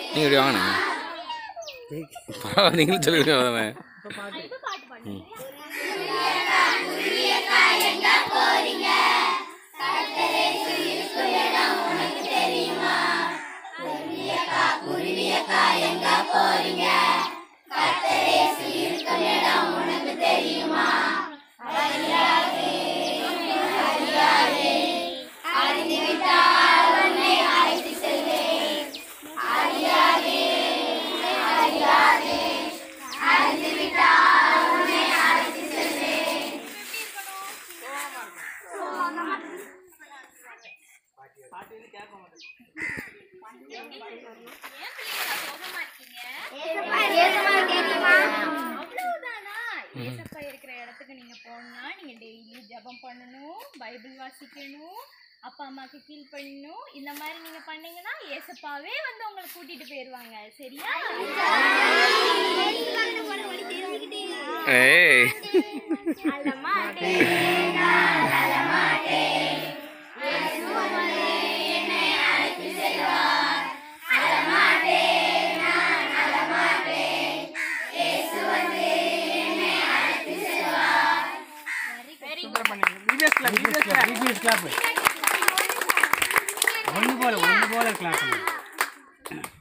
நீங்கள் இப்படி வாங்கண்ணே பரவாயில்ல நீங்களும் சொல்லுங்க அதானே ம் அவ்வளவுதானா ஏசப்பா இருக்கிற இடத்துக்கு நீங்க போனா நீங்க டெய்லி ஜெபம் பண்ணணும் பைபிள் வாசிக்கணும் அப்பா அம்மாக்கு ஃபீல் பண்ணணும் இந்த மாதிரி நீங்க பண்ணீங்கன்னா ஏசப்பாவே வந்து உங்களை கூட்டிட்டு போயிருவாங்க சரியா ஏய் பிபிஎஸ் கிளாப் ஒன்று போல ஒன்று போல கிளாஸ்